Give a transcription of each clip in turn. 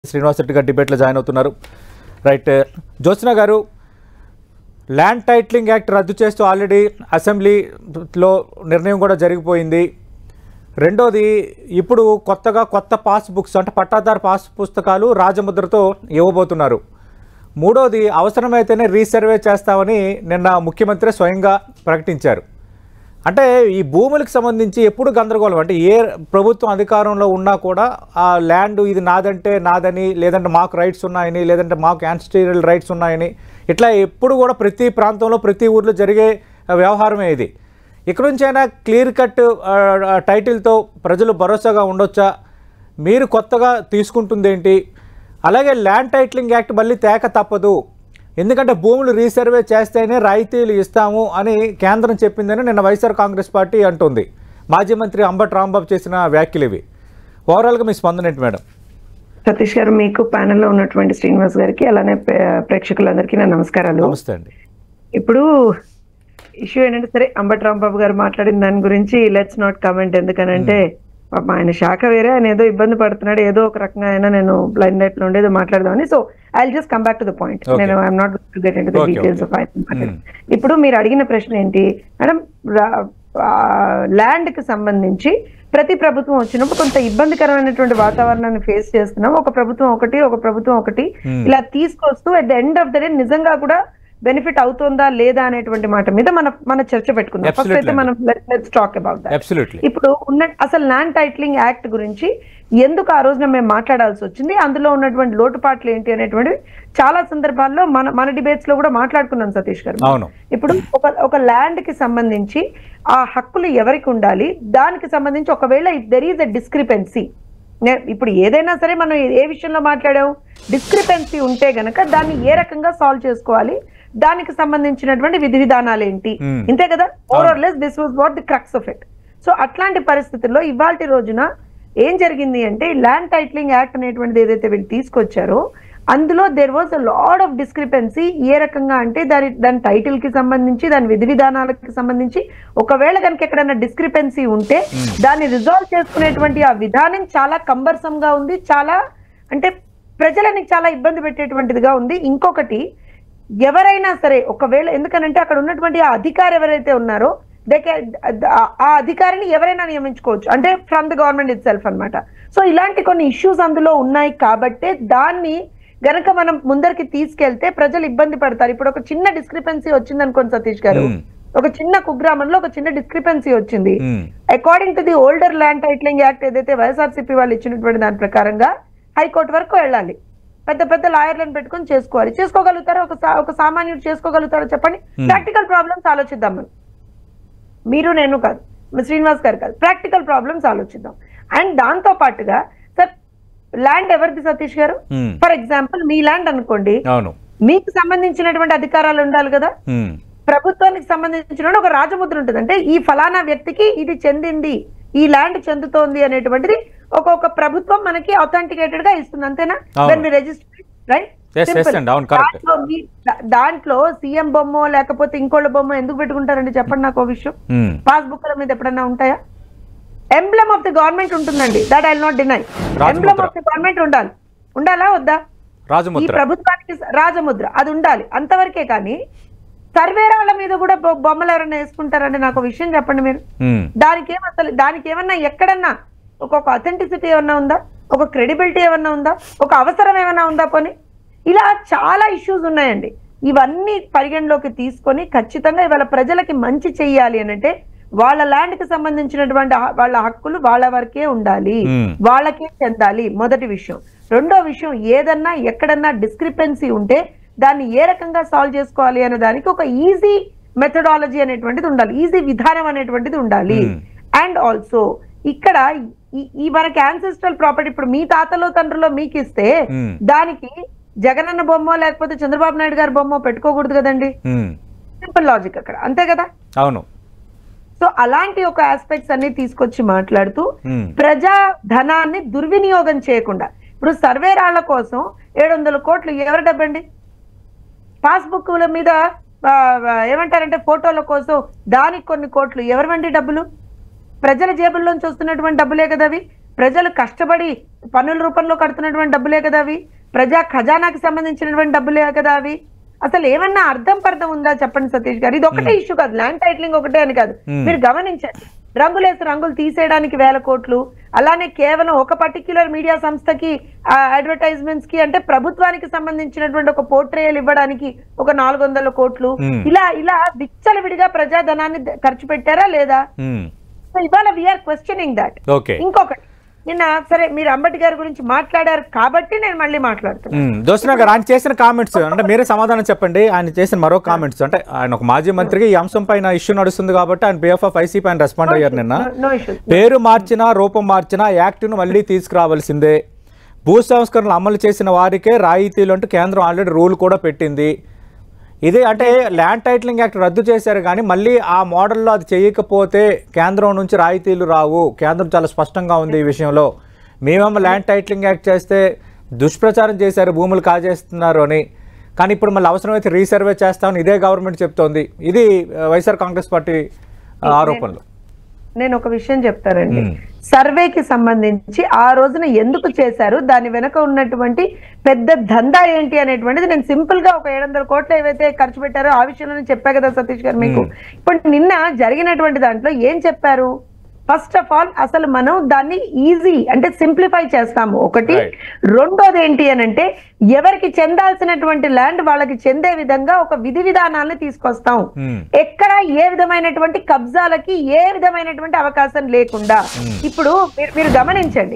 శ్రీనివాస్ రెడ్డి గారు డిబేట్లో జాయిన్ అవుతున్నారు రైట్ జ్యోత్స్న గారు ల్యాండ్ టైటిలింగ్ యాక్ట్ రద్దు చేస్తూ ఆల్రెడీ అసెంబ్లీలో నిర్ణయం కూడా జరిగిపోయింది రెండోది ఇప్పుడు కొత్తగా కొత్త పాస్ బుక్స్ అంటే పట్టాదారు పాస్ పుస్తకాలు రాజముద్రతో ఇవ్వబోతున్నారు మూడోది అవసరమైతేనే రీసర్వే చేస్తామని నిన్న ముఖ్యమంత్రి స్వయంగా ప్రకటించారు అంటే ఈ భూములకు సంబంధించి ఎప్పుడు గందరగోళం అంటే ఏ ప్రభుత్వం అధికారంలో ఉన్నా కూడా ఆ ల్యాండ్ ఇది నాదంటే నాదని లేదంటే మాకు రైట్స్ ఉన్నాయని లేదంటే మాకు యాన్స్టీరియల్ రైట్స్ ఉన్నాయని ఇట్లా ఎప్పుడు కూడా ప్రతి ప్రాంతంలో ప్రతి ఊర్లో జరిగే వ్యవహారమే ఇది ఇక్కడ నుంచైనా క్లియర్ కట్ టైటిల్తో ప్రజలు భరోసాగా ఉండొచ్చా మీరు కొత్తగా తీసుకుంటుంది ఏంటి అలాగే ల్యాండ్ టైటిలింగ్ యాక్ట్ మళ్ళీ తేక తప్పదు ఎందుకంటే భూములు రీసర్వే చేస్తేనే రాయితీలు ఇస్తాము అని కేంద్రం చెప్పిందని నిన్న వైఎస్ఆర్ కాంగ్రెస్ పార్టీ అంటుంది మాజీ మంత్రి అంబటి రాంబాబు చేసిన వ్యాఖ్యలు ఇవి ఓవరాల్గా మీ స్పందన ఏంటి మేడం సతీష్ గారు మీకు ప్యానెల్లో ఉన్నటువంటి శ్రీనివాస్ గారికి అలానే ప్రే- ప్రేక్షకులందరికీ నా నమస్కారాలు నమస్తే అండి ఇప్పుడు ఇష్యూ ఏంటంటే సరే అంబటి రాంబాబు గారు మాట్లాడిన దాని గురించి లెట్స్ నాట్ కమెంట్ ఎందుకనంటే పాపం ఆయన శాఖ వేరే ఆయన ఏదో ఇబ్బంది పడుతున్నాడు ఏదో ఒక రకంగా అయినా నేను బ్లైండ్ లైట్ లో ఉండేదో మాట్లాడదామని so I just come back to the point Okay. నేను I'm not get in to the Okay, details okay. Of ఇప్పుడు మీరు అడిగిన ప్రశ్న ఏంటి మేడం ల్యాండ్ కి సంబంధించి ప్రతి ప్రభుత్వం వచ్చినప్పుడు కొంత ఇబ్బందికరమైనటువంటి వాతావరణాన్ని ఫేస్ చేస్తున్నాం ఒక ప్రభుత్వం ఒకటి ఒక ప్రభుత్వం ఒకటి Hmm. ఇలా తీసుకొస్తూ at the end of the day నిజంగా కూడా బెనిఫిట్ అవుతుందా లేదా అనేటువంటి మాట మీద మన మన చర్చ పెట్టుకుందాం ఫస్ట్ Absolutely అయితే మనం let's talk about that absolutely ఇప్పుడు ఉన్న అసలు ల్యాండ్ టైటిలింగ్ యాక్ట్ గురించి ఎందుకు ఆ రోజున మేము మాట్లాడాల్సి వచ్చింది అందులో ఉన్నటువంటి లోటుపాట్లు ఏంటి అనేటువంటివి చాలా సందర్భాల్లో మన మన డిబేట్స్ లో కూడా మాట్లాడుకున్నాం సతీష్ గారు అవును ఇప్పుడు ఒక ఒక ల్యాండ్ కి సంబంధించి ఆ హక్కులు ఎవరికి ఉండాలి దానికి సంబంధించి ఒకవేళ if there is a discrepancy ఇప్పుడు ఏదైనా సరే మనం ఏ విషయంలో మాట్లాడాం డిస్క్రిపెన్సీ ఉంటే గనక దాన్ని ఏ రకంగా సాల్వ్ చేసుకోవాలి దానికి సంబంధించినటువంటి విధి విధానాలు ఏంటి Hmm. ఇంతే కదా over or less this was what the crux of it so అట్లాంటి పరిస్థితుల్లో ఇవాళ రోజున ఏం జరిగింది అంటే ల్యాండ్ టైటిలింగ్ యాక్ట్ అనేటువంటిది ఏదైతే వీళ్ళు తీసుకొచ్చారో అందులో there was a lot of discrepancy ఏ రకంగా అంటే దాని దాని టైటిల్ కి సంబంధించి దాని విధి విధానాలకు సంబంధించి ఒకవేళ కనుక ఎక్కడైనా డిస్క్రిపెన్సీ ఉంటే దాన్ని రిజాల్వ్ చేసుకునేటువంటి ఆ విధానం చాలా కంబర్సమ్ గా ఉంది చాలా అంటే ప్రజలని చాలా ఇబ్బంది పెట్టేటువంటిదిగా ఉంది ఇంకొకటి ఎవరైనా సరే ఒకవేళ ఎందుకనంటే అక్కడ ఉన్నటువంటి ఆ అధికారి ఎవరైతే ఉన్నారో దే ఆ అధికారిని ఎవరైనా నియమించుకోవచ్చు అంటే from the government itself అనమాట సో ఇలాంటి కొన్ని ఇష్యూస్ అందులో ఉన్నాయి కాబట్టే దాన్ని గనక మనం ముందరికి తీసుకెళ్తే ప్రజలు ఇబ్బంది పడతారు ఇప్పుడు ఒక చిన్న డిస్క్రిపెన్సీ వచ్చింది అనుకోండి సతీష్ గారు Hmm. ఒక చిన్న కుగ్రామంలో ఒక చిన్న డిస్క్రిపెన్సీ వచ్చింది Hmm. According to the older land titling act ఏదైతే వైఎస్ఆర్సీపీ వాళ్ళు ఇచ్చినటువంటి దాని ప్రకారంగా హైకోర్టు వరకు వెళ్ళాలి పెద్ద పెద్ద లాయర్లను పెట్టుకొని చేసుకోవాలి చేసుకోగలుగుతారా ఒక సా- ఒక సామాన్యుడు చేసుకోగలుగుతారో చెప్పండి Hmm. ప్రాక్టికల్ ప్రాబ్లమ్స్ ఆలోచిద్దాం మనం మీరు నేను కాదు మీ శ్రీనివాస్ గారు కాదు ప్రాక్టికల్ ప్రాబ్లమ్స్ ఆలోచిద్దాం అండ్ దాంతో పాటుగా సార్ ల్యాండ్ ఎవరిది Satish garu Hmm. For example మీ ల్యాండ్ అనుకోండి అవును మీకు సంబంధించినటువంటి అధికారాలు ఉండాలి కదా Hmm. ప్రభుత్వానికి సంబంధించిన ఒక రాజముద్ర ఉంటుంది అంటే ఈ ఫలానా వ్యక్తికి ఇది చెందింది ఈ ల్యాండ్ చెందుతోంది అనేటువంటిది ఒక్కొక్క ప్రభుత్వం మనకి అథెంటికేటెడ్ గా ఇస్తుంది అంతేనా అవును. దాన్ని రిజిస్టర్ రైట్ Yes, yes అండి, అవును, correct. దాంట్లో మీ- దా- దాంట్లో సీఎం బొమ్మ లేకపోతే ఇంకోళ్ళ బొమ్మ ఎందుకు పెట్టుకుంటారండి చెప్పండి నాకు ఓ విషయం Hmm. పాస్బుక్ల మీద ఎప్పుడన్నా ఉంటాయా ఎంబ్లమ్ ఆఫ్ ది గవర్నమెంట్ ఉంటుందండి దట్ ఐ నాట్ డినై రాజముద్ర. ఎంబ్లమ్ ఆఫ్ ది గవర్నమెంట్ ఉండాలి ఉండాలా వద్దా ఈ రాజముద్ర ప్రభుత్వానికి రాజముద్ర అది ఉండాలి అంతవరకే కానీ సర్వేరాళ్ళ మీద కూడా బొ- బొమ్మలు ఎవరైనా వేసుకుంటారండి నాకు ఒక విషయం చెప్పండి మీరు Hmm. దానికి ఏం అసలు దానికి ఏమన్నా ఎక్కడన్నా ఒక్కొక్క అథెంటిసిటీ ఏమన్నా ఉందా ఒక క్రెడిబిలిటీ ఏమన్నా ఉందా ఒక అవసరం ఏమన్నా ఉందా పోనీ ఇలా చాలా ఇష్యూస్ ఉన్నాయండి ఇవన్నీ పరిగణలోకి తీసుకొని ఖచ్చితంగా ఇవాళ ప్రజలకి మంచి చెయ్యాలి అని అంటే వాళ్ళ ల్యాండ్ కి సంబంధించినటువంటి హ- వాళ్ళ హక్కులు వాళ్ళ వరకే ఉండాలి Hmm. వాళ్ళకే చెందాలి మొదటి విషయం రెండో విషయం ఏదన్నా ఎక్కడన్నా డిస్క్రిపెన్సీ ఉంటే దాన్ని ఏ రకంగా సాల్వ్ చేసుకోవాలి అనే దానికి ఒక ఈజీ మెథడాలజీ అనేటువంటిది ఉండాలి ఈజీ విధానం అనేటువంటిది ఉండాలి Hmm. అండ్ ఆల్సో ఇక్కడ ఈ- ఈ మనకి యాన్సెస్ట్రల్ ప్రాపర్టీ ఇప్పుడు మీ తాతలో తండ్రిలో మీకు ఇస్తే Hmm. దానికి జగనన్న బొమ్మ లేకపోతే చంద్రబాబు నాయుడు గారి బొమ్మ పెట్టుకోకూడదు కదండి Hmm. సింపుల్ లాజిక్ అక్కడ అంతే కదా అవును సో అలాంటి ఒక ఆస్పెక్ట్స్ అన్ని తీసుకొచ్చి మాట్లాడుతూ Hmm. ప్రజా ధనాన్ని దుర్వినియోగం చేయకుండా ఇప్పుడు సర్వే రాళ్ల కోసం ఏడు వందల కోట్లు ఎవరి డబ్బండి పాస్బుక్ల మీద ఆ, ఆ, ఏమంటారంటే ఫోటోల కోసం దానికి కొన్ని కోట్లు ఎవరివండి డబ్బులు ప్రజల జేబుల్లోంచి వస్తున్నటువంటి డబ్బులే కదా అవి ప్రజలు కష్టపడి పన్నుల రూపంలో కడుతున్నటువంటి డబ్బులే కదా అవి ప్రజా ఖజానాకి సంబంధించినటువంటి డబ్బులే కదా అవి అసలు ఏమన్నా అర్థం పర్థం ఉందా చెప్పండి సతీష్ గారు ఇది ఒకటే ఇష్యూ కాదు ల్యాండ్ టైటిలింగ్ ఒకటే అని కాదు Hmm. మీరు గమనించండి రంగులేసి రంగులు తీసేయడానికి వేల కోట్లు అలానే కేవలం ఒక పర్టిక్యులర్ మీడియా సంస్థకి అడ్వర్టైజ్మెంట్స్ కి అంటే ప్రభుత్వానికి సంబంధించినటువంటి ఒక పోర్ట్రేయల్ ఇవ్వడానికి ఒక నాలుగు వందల కోట్లు Hmm. ఇలా ఇలా విచ్చలవిడిగా ప్రజాధనాన్ని ద- ఖర్చు పెట్టారా లేదా ఉమ్, సో ఇవాళ వీఆర్ క్వశ్చనింగ్ దాట్ ఓకే ఇంకొకటి నిన్న సరే మీరు అంబటి గారి గురించి మాట్లాడారు కాబట్టి నేను మళ్ళీ మాట్లాడుతున్నాను ఉమ్, జ్యోత్స్న గారు ఆయన చేసిన కామెంట్స్ అంటే మీరే సమాధానం చెప్పండి ఆయన చేసిన మరో కామెంట్స్ అంటే ఆయన ఒక మాజీ మంత్రికి ఈ అంశం పైన ఇష్యూ నడుస్తుంది కాబట్టి ఆయన బిఎఫ్ ఆఫ్ ఐసీపీ ఆయన రెస్పాండ్ అయ్యారు నిన్న నో ఇష్యూస్ పేరు మార్చినా రూపం మార్చినా యాక్ట్ను మళ్ళీ తీసుకురావాల్సిందే భూ సంస్కరణలు అమలు చేసిన వారికే రాయితీలు అంటూ కేంద్రం ఆల్రెడీ రూల్ కూడా పెట్టింది ఇది అంటే ల్యాండ్ టైటిలింగ్ యాక్ట్ రద్దు చేశారు కానీ మళ్ళీ ఆ మోడల్లో అది చేయకపోతే కేంద్రం నుంచి రాయితీలు రావు కేంద్రం చాలా స్పష్టంగా ఉంది ఈ విషయంలో మేమేమో ల్యాండ్ టైటిలింగ్ యాక్ట్ చేస్తే దుష్ప్రచారం చేశారు భూములు కాజేస్తున్నారు అని కానీ ఇప్పుడు మళ్ళీ అవసరమైతే రీసర్వే చేస్తామని ఇదే గవర్నమెంట్ చెప్తోంది ఇది ఆ, వైఎస్ఆర్ కాంగ్రెస్ పార్టీ ఆ, ఆరోపణలు నేను ఒక విషయం చెప్తానండి మ్మ్. సర్వేకి సంబంధించి ఆ రోజున ఎందుకు చేశారు దాని వెనక ఉన్నటువంటి పెద్ద దందా ఏంటి అనేటువంటిది నేను సింపుల్ గా ఒక ఏడు వందల కోట్లు ఏవైతే ఖర్చు పెట్టారో ఆ విషయంలో నేను చెప్పా కదా సతీష్ గారు మీకు ఇప్పుడు నిన్న జరిగినటువంటి దాంట్లో ఏం చెప్పారు ఫస్ట్ ఆఫ్ ఆల్ అసలు మనం దాన్ని ఈజీ అంటే సింప్లిఫై చేస్తాము ఒకటి Right. రెండోది ఏంటి అని అంటే ఎవరికి చెందాల్సినటువంటి ల్యాండ్ వాళ్ళకి చెందే విధంగా ఒక విధి విధానాలను తీసుకొస్తాం Hmm. ఎక్కడ ఏ విధమైనటువంటి కబ్జాలకి ఏ విధమైనటువంటి అవకాశం లేకుండా ఇప్పుడు మీరు- మీరు గమనించండి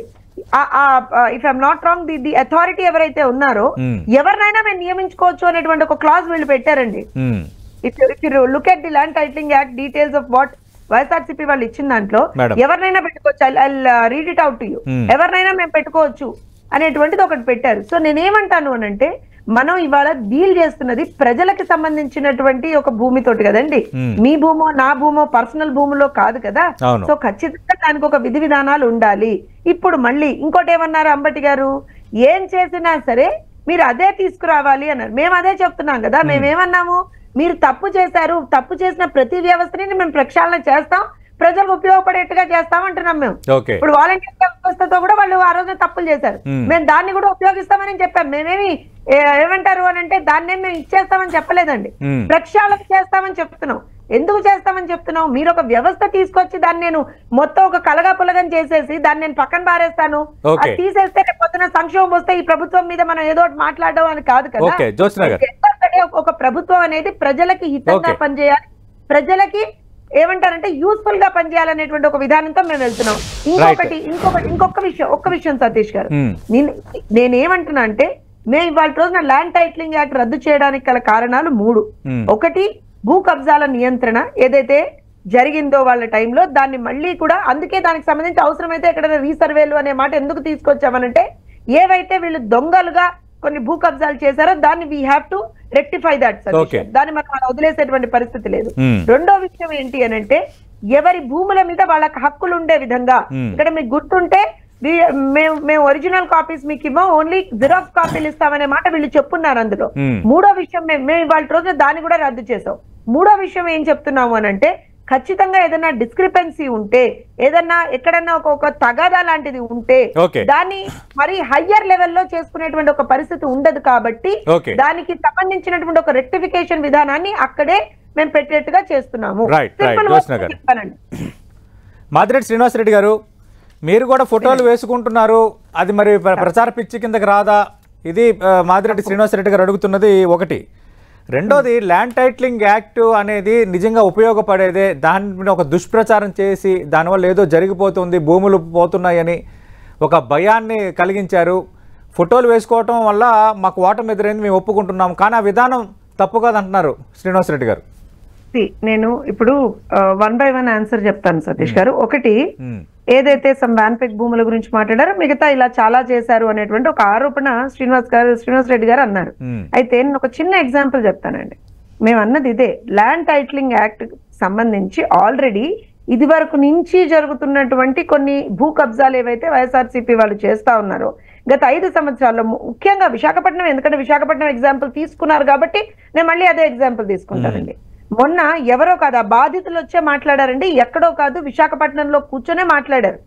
if I'm not wrong the the authority ఎవరైతే ఉన్నారో Hmm. ఎవరినైనా మేము నియమించుకోవచ్చు అనేటువంటి ఒక క్లాజ్ వీళ్ళు పెట్టారండి um, if if you look at the land titling act details of what YSRCP వాళ్ళు ఇచ్చిన దాంట్లో Madam. ఎవరినైనా పెట్టుకోవచ్చు I read it out to you Hmm. ఎవరినైనా మేము పెట్టుకోవచ్చు అనేటువంటిది ఒకటి పెట్టారు సో నేనేమంటాను అని అంటే మనం ఇవాళ డీల్ చేస్తున్నది ప్రజలకు సంబంధించినటువంటి ఒక భూమితోటి కదండి Hmm. మీ భూమో నా భూమో పర్సనల్ భూమిలో కాదు కదా అవును. సో ఖచ్చితంగా దానికి ఒక విధి విధానాలు ఉండాలి ఇప్పుడు మళ్ళీ ఇంకోటి ఏమన్నారు అంబటి గారు ఏం చేసినా సరే మీరు అదే తీసుకురావాలి అన్నారు మేము అదే చెప్తున్నాం కదా మేమేమన్నాము మీరు తప్పు చేశారు తప్పు చేసిన ప్రతి వ్యవస్థని మేము ప్రక్షాళన చేస్తాం ప్రజలకు ఉపయోగపడేట్టుగా చేస్తాం అంటున్నాం మేము ఓకే ఇప్పుడు వాలంటీర్ వ్యవస్థతో కూడా వాళ్ళు ఆ రోజున తప్పులు చేశారు Hmm. మేము దాన్ని కూడా ఉపయోగిస్తామని చెప్పాం మేమేమి ఏ- ఏమంటారు అని అంటే దాన్ని ఏం మేము ఇచ్చేస్తామని చెప్పలేదండి Hmm. ప్రక్షాళన చేస్తామని చెప్తున్నాం ఎందుకు చేస్తామని చెప్తున్నాం మీరు ఒక వ్యవస్థ తీసుకొచ్చి దాన్ని నేను మొత్తం ఒక కలగా పులగం చేసేసి దాన్ని నేను పక్కన పారేస్తాను Okay. అది తీసేస్తే రేపు పొద్దున సంక్షోభం వస్తే ఈ ప్రభుత్వం మీద మనం ఏదో ఒకటి మాట్లాడడం అని కాదు కదా ఓకే జ్యోత్స్న గారు ఎందుకంటే ఒక- ఒక ప్రభుత్వం అనేది ప్రజలకి హితంగా Okay. పనిచేయాలి ప్రజలకి ఏమంటారంటే యూస్ఫుల్ గా పనిచేయాలనేటువంటి ఒక విధానంతో మేము వెళ్తున్నాం ఇంకొకటి ఇంకొకటి ఇంకొక విషయం ఒక్క విషయం సతీష్ గారు Hmm. నేను నేనేమంటున్నా అంటే మేము ఇవాళ రోజున ల్యాండ్ టైటిలింగ్ యాక్ట్ రద్దు చేయడానికి గల కారణాలు మూడు Hmm. ఒకటి భూ కబ్జాల నియంత్రణ ఏదైతే జరిగిందో వాళ్ళ టైంలో దాన్ని మళ్ళీ కూడా అందుకే దానికి సంబంధించి అవసరమైతే ఎక్కడైనా రీసర్వేలు అనే మాట ఎందుకు తీసుకొచ్చామనంటే ఏవైతే వీళ్ళు దొంగలుగా కొన్ని భూ కబ్జాలు చేశారో దాన్ని we have to rectify that Okay. దాన్ని మనం అలా వదిలేసేటువంటి పరిస్థితి లేదు Hmm. రెండో విషయం ఏంటి అని అంటే ఎవరి భూముల మీద వాళ్ళకి హక్కులు ఉండే విధంగా Hmm. ఇక్కడ మీకు గుర్తుంటే వీ- మేము మేము ఒరిజినల్ కాపీస్ మీకు ఇవ్వం ఓన్లీ జిరాక్స్ కాపీలు ఇస్తామనే మాట వీళ్ళు చెప్పున్నారు అందులో Hmm. మూడో విషయం మేము మేము ఇవాళ రోజున దాన్ని కూడా రద్దు చేసాం మూడో విషయం ఏం చెప్తున్నాము అని అంటే ఖచ్చితంగా ఏదైనా డిస్క్రిపెన్సీ ఉంటే ఏదన్నా ఎక్కడన్నా ఒక ఒక తగాదా లాంటిది ఉంటే Okay. దాన్ని మరి హయ్యర్ లెవెల్లో చేసుకునేటువంటి ఒక పరిస్థితి ఉండదు కాబట్టి Okay. దానికి సంబంధించినటువంటి ఒక రెక్టిఫికేషన్ విధానాన్ని అక్కడే మేము పెట్టేట్టుగా చేస్తున్నాము Right, right. Simple Jyotsna words గారు. చెప్పానండి మాదిరెడ్డి శ్రీనివాసరెడ్డి గారు మీరు కూడా ఫోటోలు వేసుకుంటున్నారు అది మరి ప్ర- ప్రచార పిచ్చి కిందకి రాదా ఇది ఆ, మాదిరెడ్డి శ్రీనివాసరెడ్డి గారు అడుగుతున్నది ఒకటి రెండోది ల్యాండ్ టైటిలింగ్ యాక్ట్ అనేది నిజంగా ఉపయోగపడేదే దాని మీద ఒక దుష్ప్రచారం చేసి దానివల్ల ఏదో జరిగిపోతుంది భూములు పోతున్నాయని ఒక భయాన్ని కలిగించారు ఫోటోలు వేసుకోవటం వల్ల మాకు ఓటమి ఎదురైంది మేము ఒప్పుకుంటున్నాం కానీ ఆ విధానం తప్పు కాదంటున్నారు శ్రీనివాసరెడ్డి గారు See, నేను ఇప్పుడు వన్ బై వన్ ఆన్సర్ చెప్తాను సతీష్ గారు ఒకటి ఉమ్, ఏదైతే సమ్ వ్యాన్పెక్ భూముల గురించి మాట్లాడారో మిగతా ఇలా చాలా చేశారు అనేటువంటి ఒక ఆరోపణ శ్రీనివాస్ గారు శ్రీనివాస్ రెడ్డి గారు అన్నారు ఉమ్, అయితే నేను ఒక చిన్న ఎగ్జాంపుల్ చెప్తానండి మేము అన్నది ఇదే ల్యాండ్ టైటిలింగ్ యాక్ట్ సంబంధించి ఆల్రెడీ ఇది వరకు నుంచి జరుగుతున్నటువంటి కొన్ని భూ కబ్జాలు ఏవైతే వైఎస్ఆర్సీపీ వాళ్ళు చేస్తా ఉన్నారో గత ఐదు సంవత్సరాల్లో ముఖ్యంగా విశాఖపట్నం ఎందుకంటే విశాఖపట్నం ఎగ్జాంపుల్ తీసుకున్నారు కాబట్టి నేను మళ్ళీ అదే ఎగ్జాంపుల్ తీసుకుంటానండి మొన్న ఎవరో కాదు ఆ బాధితులు వచ్చే మాట్లాడారండి ఎక్కడో కాదు విశాఖపట్నంలో కూర్చొనే మాట్లాడారు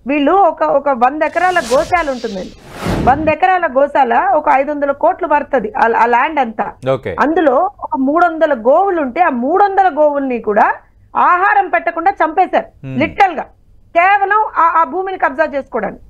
వీళ్ళు ఒక ఒక వంద ఎకరాల గోశాల ఉంటుందండి వంద ఎకరాల గోశాల ఒక ఐదు వందల కోట్లు పడుతుంది ఆ- ఆ ల్యాండ్ అంతా ఓకే అందులో ఒక మూడు వందల గోవులు ఉంటే ఆ మూడు వందల గోవుల్ని కూడా ఆహారం పెట్టకుండా చంపేశారు Hmm. లిటరల్ గా కేవలం ఆ ఆ భూమిని కబ్జా చేసుకోవడానికి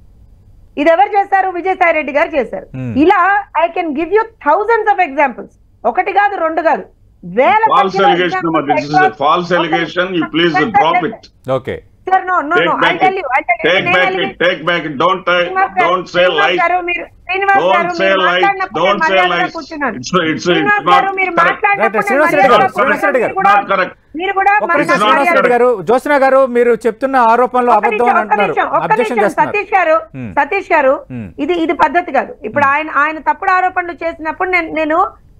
ఇది ఎవరు చేశారు విజయసాయి రెడ్డి గారు చేశారు Hmm. ఇలా I can give you thousands of examples ఒకటి కాదు రెండు కాదు వేల false సంఖ్యలో allegation examples అమ్మా. This is a across- false ఒక- allegation. You please Sir, drop sir, it. Okay Sir, no, no, Take no. I'll back tell it. you. I'll tell you. Take నేను back allegation- it. Take back it. Don't uh, Srinivas garu, don't say Srinivas lies. గారు, మీరు- Srinivas garu, Don't say మీరు lies. మాట్లాడినప్పుడు Don't నేను say మర్యాదగా lies. కూర్చున్నాను. It's it's it's Srinivas not గారు, మీరు correct. మాట్లాడినప్పుడు Right, నేను శ్రీనివాస్ రెడ్డి మర్యాదగా గారు, శ్రీనివాస్ రెడ్డి గారు. కూర్చున్నాను. Not correct. మీరు కూడా ఒక్క మర్యాద- నిమిషం శ్రీనివాస్ మర్యాద- రెడ్డి గారు జ్యోత్స్న గారు మీరు చెప్తున్న ఆరోపణలు ఒక్క అబద్ధం నిమిషం, అని ఒక్క అంటున్నారు నిమిషం, ఒక్క అబ్జెక్షన్ నిమిషం. చేస్తున్నారు సతీష్ గారు Hmm. సతీష్ గారు Hmm. ఇది ఇది పద్ధతి కాదు ఇప్పుడు ఆయన ఆయన తప్పుడు ఆరోపణలు చేసినప్పుడు నేను నేను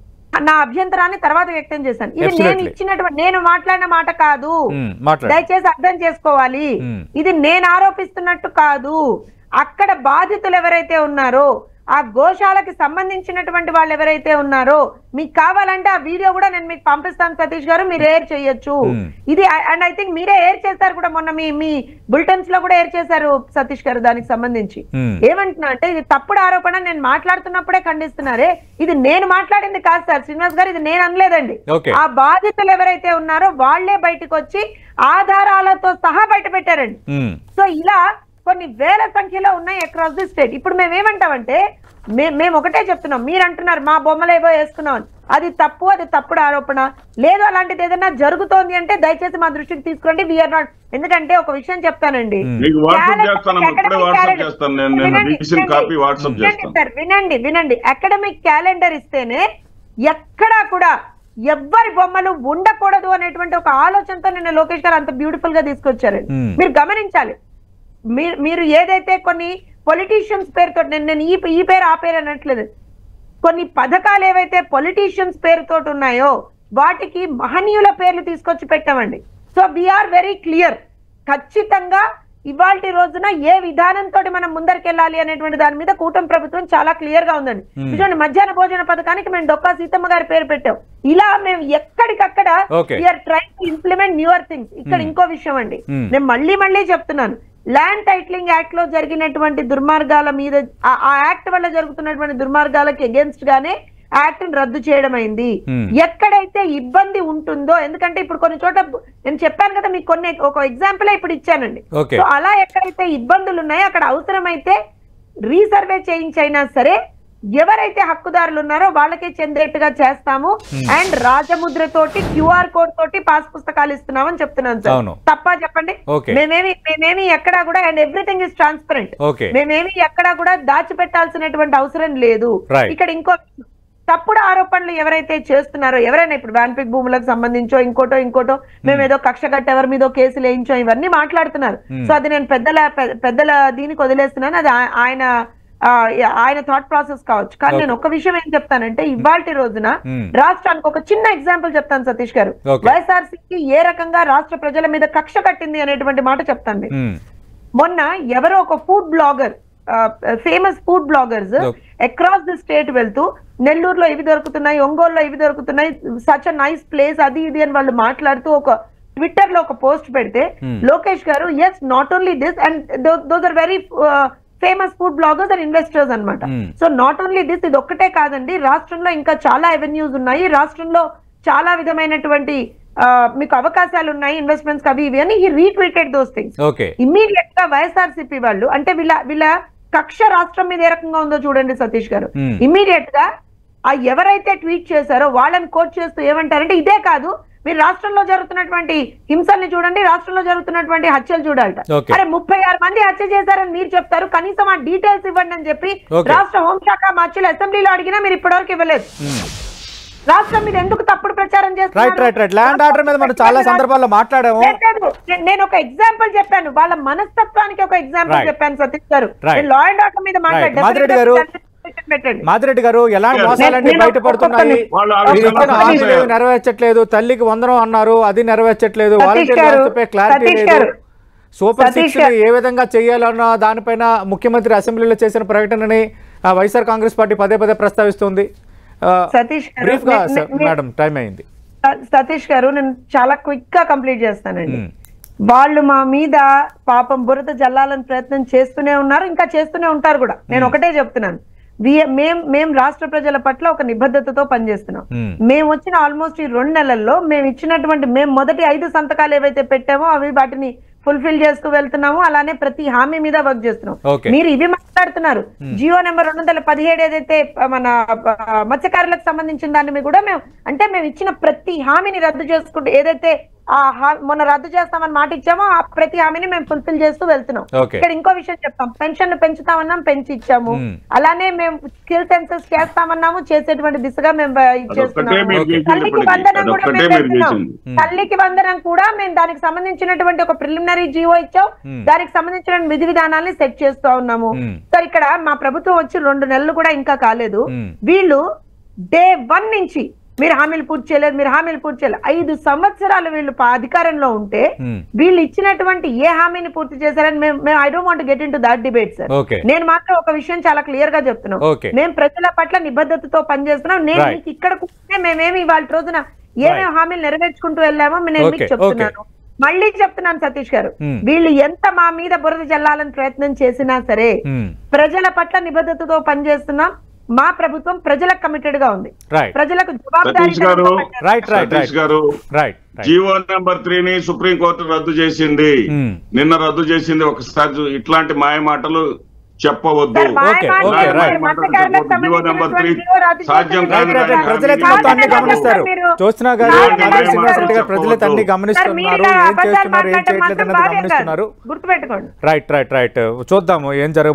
నా అభ్యంతరాన్ని తర్వాత వ్యక్తం చేశాను ఇది నేను Absolutely. ఇచ్చినటువంటి నేను మాట్లాడిన మాట కాదు Hmm, మాట్లాడు దయచేసి అర్థం చేసుకోవాలి Hmm. ఇది నేను ఆరోపిస్తున్నట్టు కాదు అక్కడ బాధితులు ఎవరైతే ఉన్నారో ఆ గోశాలకి సంబంధించినటువంటి వాళ్ళు ఎవరైతే ఉన్నారో మీకు కావాలంటే ఆ వీడియో కూడా నేను మీకు పంపిస్తాను సతీష్ గారు మీరు ఎయిర్ చేయొచ్చు Hmm. ఇది అండ్ ఐ థింక్ మీరే ఎయిర్ చేశారు కూడా మొన్న మీ మీ బులెటిన్స్ లో కూడా ఎయిర్ చేశారు సతీష్ గారు దానికి సంబంధించి Hmm. ఏమంటున్నా అంటే ఇది తప్పుడు ఆరోపణ నేను మాట్లాడుతున్నప్పుడే ఖండిస్తున్నారే ఇది నేను మాట్లాడింది కాదు సార్ శ్రీనివాస్ గారు ఇది నేను అనలేదండి Okay. ఆ బాధితులు ఎవరైతే ఉన్నారో వాళ్లే బయటకు వచ్చి ఆధారాలతో సహా బయట పెట్టారండి ఉమ్, సో ఇలా కొన్ని వేల సంఖ్యలో ఉన్నాయి అక్రాస్ ది స్టేట్ ఇప్పుడు మేము ఏమంటామంటే మే- మేము ఒకటే చెప్తున్నాం మీరు అంటున్నారు మా బొమ్మలు ఏవో వేసుకున్నాం అని. అది తప్పు అది తప్పుడు ఆరోపణ లేదు అలాంటిది ఏదైనా జరుగుతోంది అంటే దయచేసి మా దృష్టికి తీసుకురండి వీఆర్ నాట్ ఎందుకంటే ఒక విషయం చెప్తానండి Hmm. మీకు వాట్సాప్ Calendar- చేస్తాను ఇప్పుడే academic వాట్సాప్ calendar- చేస్తాను నేను నేను వినండి, రీసెంట్ వినండి. కాపీ వాట్సాప్ వినండి చేస్తాను సార్ వినండి వినండి అకాడమిక్ క్యాలెండర్ ఇస్తేనే ఎక్కడా కూడా ఎవ్వరి బొమ్మలు ఉండకూడదు అనేటువంటి ఒక ఆలోచనతో నిన్న లోకేష్ గారు అంత బ్యూటిఫుల్ గా తీసుకొచ్చారండి Hmm. మీరు గమనించాలి మీరు మీరు ఏదైతే కొన్ని పొలిటీషియన్స్ పేరుతో నేను నేను ఈ ఈ పేరు ఆ పేరు అనట్లేదు కొన్ని పథకాలు ఏవైతే పొలిటీషియన్స్ పేరుతో ఉన్నాయో వాటికి మహనీయుల పేర్లు తీసుకొచ్చి పెట్టామండి సో వీఆర్ వెరీ క్లియర్ ఖచ్చితంగా ఇవాళ రోజున ఏ విధానంతో మనం ముందరికెళ్ళాలి అనేటువంటి దాని మీద కూటమి ప్రభుత్వం చాలా క్లియర్ గా ఉందండి Hmm. చూడండి మధ్యాహ్న భోజన పథకానికి మేము డొక్కా సీతమ్మ గారి పేరు పెట్టాం ఇలా మేము ఎక్కడికక్కడ Okay. We're try to implement newer things ఇక్కడ Hmm. ఇంకో విషయం అండి Hmm. నేను మళ్ళీ మళ్ళీ చెప్తున్నాను ల్యాండ్ టైటిలింగ్ యాక్ట్ లో జరిగినటువంటి దుర్మార్గాల మీద ఆ- ఆ యాక్ట్ వల్ల జరుగుతున్నటువంటి దుర్మార్గాలకి అగేన్స్ట్ గానే యాక్ట్ ని రద్దు చేయడం అయింది Hmm. ఎక్కడైతే ఇబ్బంది ఉంటుందో ఎందుకంటే ఇప్పుడు కొన్ని చోట నేను చెప్పాను కదా మీకు కొన్ని ఒక ఎగ్జాంపుల్ ఇప్పుడు ఇచ్చానండి Okay. సో అలా ఎక్కడైతే ఇబ్బందులు ఉన్నాయో అక్కడ అవసరమైతే రీసర్వే చేయించైనా సరే ఎవరైతే హక్కుదారులు ఉన్నారో వాళ్ళకే చెందేట్టుగా చేస్తాము అండ్ రాజముద్ర తోటి క్యూఆర్ కోడ్ తోటి పాస్ పుస్తకాలు ఇస్తున్నామని చెప్తున్నాను అవును. సార్ తప్ప చెప్పండి Okay. మేమేమి మేమేమి ఎక్కడా కూడా and everything is transparent Okay. మేమేమి ఎక్కడా కూడా దాచిపెట్టాల్సినటువంటి అవసరం లేదు Right. ఇక్కడ ఇంకో తప్పుడు ఆరోపణలు ఎవరైతే చేస్తున్నారో ఎవరైనా ఇప్పుడు వ్యాన్పిక్ భూములకు సంబంధించో ఇంకోటో ఇంకోటో మేము ఏదో కక్ష కట్టి ఎవరి మీదో కేసులు వేయించో ఇవన్నీ మాట్లాడుతున్నారు Hmm. సో అది నేను పెద్దల పె- పెద్దల దీనికి వదిలేస్తున్నాను అది ఆ- ఆయన ఆ, ఆయన థాట్ ప్రాసెస్ కావచ్చు కానీ నేను ఒక విషయం ఏం చెప్తానంటే ఇవాళ రోజున Hmm. రాష్ట్రానికి ఒక చిన్న ఎగ్జాంపుల్ చెప్తాను సతీష్ గారు Okay. వైఎస్ఆర్సీకి ఏ రకంగా రాష్ట్ర ప్రజల మీద కక్ష కట్టింది అనేటువంటి మాట చెప్తాను మీకు. ఉమ్, మొన్న ఎవరో ఒక food blogger famous food bloggers Okay. Across the state వెళ్తూ నెల్లూరులో ఇవి దొరుకుతున్నాయి ఒంగోలులో ఇవి దొరుకుతున్నాయి సచ్ అ నైస్ ప్లేస్ అది ఇది అని వాళ్ళు మాట్లాడుతూ ఒక ట్విట్టర్ లో ఒక పోస్ట్ పెడితే Hmm. Lokesh garu yes not only this and those are very famous food bloggers and investors అన్నమాట Hmm. So not only this ఇది ఒక్కటే కాదండి రాష్ట్రంలో ఇంకా చాలా అవెన్యూస్ ఉన్నాయి రాష్ట్రంలో చాలా విధమైనటువంటి ఆ, మీకు అవకాశాలు ఉన్నాయి ఇన్వెస్ట్మెంట్స్ అవి ఇవి అని ఈ retweeted those things okay immediate గా వైఎస్ఆర్సీపీ వాళ్ళు అంటే వీళ్ళ వీళ్ళ కక్ష రాష్ట్రం మీద ఏ రకంగా ఉందో చూడండి సతీష్ గారు Hmm. ఇమ్మీడియట్ గా ఆ ఎవరైతే ట్వీట్ చేశారో వాళ్ళని కోట్ చేస్తూ ఏమంటారంటే ఇదే కాదు మీరు రాష్ట్రంలో జరుగుతున్నటువంటి హింసల్ని చూడండి రాష్ట్రంలో జరుగుతున్నటువంటి హత్యలు చూడాలట Okay. అరే ముప్పై ఆరు మంది హత్య చేశారని మీరు చెప్తారు కనీసం ఆ డీటెయిల్స్ ఇవ్వండి అని చెప్పి Okay. రాష్ట్ర హోంశాఖ మార్చులు అసెంబ్లీలో అడిగినా మీరు ఇప్పటివరకు ఇవ్వలేదు ఉమ్. రాష్ట్రం మీద ఎందుకు తప్పుడు ప్రచారం right right right land order మీద మనం చాలా సందర్భాల్లో మాట్లాడాము లేదు, లేదు. నేను- నేను ఒక ఎగ్జాంపుల్ చెప్పాను వాళ్ళ మనస్తత్వానికి ఒక ఎగ్జాంపుల్ Right. చెప్పాను సతీష్ గారు Right. నేను లా అండ్ ఆర్డర్ మీద Right. మాదిరెడ్డి గారు, మాట్లాడారు పెట్టండి మాదిరెడ్డి గారు ఎలాంటి నేను- మోసాలన్నీ నేను బయటపడుతున్నాయి ఒక్కొక్కరిని- వాళ్ళు ఆ మీరు విషయంలో ఇచ్చిన సమస్య హామీలు ఏవి నెరవేర్చట్లేదు తల్లికి వందనం అన్నారు అది నెరవేర్చట్లేదు సతీష్ వాలంటీర్ గారు, వ్యవస్థపై క్లారిటీ సతీష్ లేదు గారు, సూపర్ సతీష్ సిక్స్ గారు. ఏ విధంగా చేయాలన్న దానిపైన ముఖ్యమంత్రి అసెంబ్లీలో చేసిన ప్రకటనని ఆ, వైఎస్ఆర్ కాంగ్రెస్ పార్టీ పదే పదే ప్రస్తావిస్తుంది సతీష్ గారు, బ్రీఫ్ గా నే- నే- నే- మేడం టైం అయింది సతీష్ గారు నేను చాలా క్విక్ గా కంప్లీట్ చేస్తానండి మ్మ్. వాళ్ళు మా మీద పాపం బురద జల్లాలని ప్రయత్నం చేస్తూనే ఉన్నారు ఇంకా చేస్తూనే ఉంటారు కూడా నేను ఒకటే చెప్తున్నాను వి- మేం మేం రాష్ట్ర ప్రజల పట్ల ఒక నిబద్ధతతో పనిచేస్తున్నాం మ్మ్. మేము వచ్చిన ఆల్మోస్ట్ ఈ రెండు నెలల్లో మేము ఇచ్చినటువంటి మేము మొదటి ఐదు సంతకాలు ఏవైతే పెట్టామో అవి వాటిని ఫుల్ఫిల్ చేస్తూ వెళ్తున్నాము అలానే ప్రతి హామీ మీద వర్క్ చేస్తున్నాం Okay. మీరు ఇవి మాట్లాడుతున్నారు జియో నెంబర్ రెండు వందల పదిహేడు ఏదైతే ఆ, మన ఆ, మత్స్యకారులకు సంబంధించిన దాన్ని మీద కూడా మేము అంటే మేము ఇచ్చిన ప్రతి హామీని రద్దు చేసుకుంటూ ఏదైతే ఆ హా- మొన్న రద్దు చేస్తామని మాట ఇచ్చామో ఆ ప్రతి హామీని మేము ఫుల్ఫిల్ చేస్తూ వెళ్తున్నాం Okay. ఇక్కడ ఇంకో విషయం చెప్తాం పెన్షన్ పెంచుతామన్నాం పెంచి ఇచ్చాము Hmm. అలానే మేము స్కిల్ సెన్సెస్ చేస్తామన్నాము చేసేటువంటి దిశగా మేము ఆ, అదొక్కటే ఇచ్చేస్తున్నాము మీరు Okay. చేసింది తల్లికి ఇప్పటికీ. వందనం కూడా అదొక్కటే మేము మీరు పెడుతున్నాం చేసింది తల్లికి వందనం కూడా మేము దానికి సంబంధించినటువంటి ఒక ప్రిలిమినరీ జీవో ఇచ్చాం Hmm. దానికి సంబంధించిన విధి విధానాల్ని సెట్ చేస్తూ ఉన్నాము Hmm. సార్ ఇక్కడ మా ప్రభుత్వం వచ్చి రెండు నెలలు కూడా ఇంకా కాలేదు Hmm. వీళ్ళు డే వన్ నుంచి మీరు హామీలు పూర్తి చేయలేదు మీరు హామీలు పూర్తి చేయలేదు ఐదు సంవత్సరాలు వీళ్ళు పా- అధికారంలో ఉంటే Hmm. వీళ్ళు ఇచ్చినటువంటి ఏ హామీని పూర్తి చేశారని మేము మేము I don't want get in to that debate sir Okay. నేను మాత్రం ఒక విషయం చాలా క్లియర్ గా చెప్తున్నాం Okay. మేము ప్రజల పట్ల నిబద్ధతతో పనిచేస్తున్నాం నేను Right. మీకు ఇక్కడ కూర్చునే మేమేమి ఇవాళ రోజున ఏమేమి Right. హామీలు నెరవేర్చుకుంటూ వెళ్ళామో నేను Okay, మీకు చెప్తున్నాను మళ్ళీ చెప్తున్నాను సతీష్ గారు Hmm. వీళ్ళు ఎంత మా మీద బురద జల్లాలని ప్రయత్నం చేసినా సరే Hmm. ప్రజల పట్ల నిబద్ధతతో పనిచేస్తున్నాం మా ప్రభుత్వం ప్రజలకు కమిటెడ్ గా ఉంది రైట్ ప్రజలకు సతీష్ గారు జవాబాదారీ right right Satish right garu right right GO number త్రీని సుప్రీం కోర్టు రద్దు చేసింది Hmm. నిన్న రద్దు చేసింది ఒకసారి చూ- ఇట్లాంటి మాయ మాటలు చెప్పవద్దు సార్, మా Okay, మాట okay, మీరు right. మత్స్యకారులకు జీవో నెంబర్ త్రీ సంబంధించినటువంటి జీవో రద్దు సాధ్యం చేసిన కాదు రైట్ రైట్ రైట్ కానీ ప్రజలైతే మీరు మొత్తం అన్ని కాదు, గమనిస్తారు మీరు- జ్యోత్స్న గారు కాదు, మాజీ కాదు, శ్రీనివాస్ రెడ్డి గారు కాదు. ప్రజలైతే అన్ని సార్, మీరు గమనిస్తున్నారు ఇలా ఏం అబద్ధాలు చేస్తున్నారు ఏం మాట్లాడటం చేయట్లేదు మాత్రం అన్నది భావ్యం కాదు. గమనిస్తున్నారు గుర్తుపెట్టుకోండి రైట్ రైట్ రైట్ చూద్దాము ఏం జరగ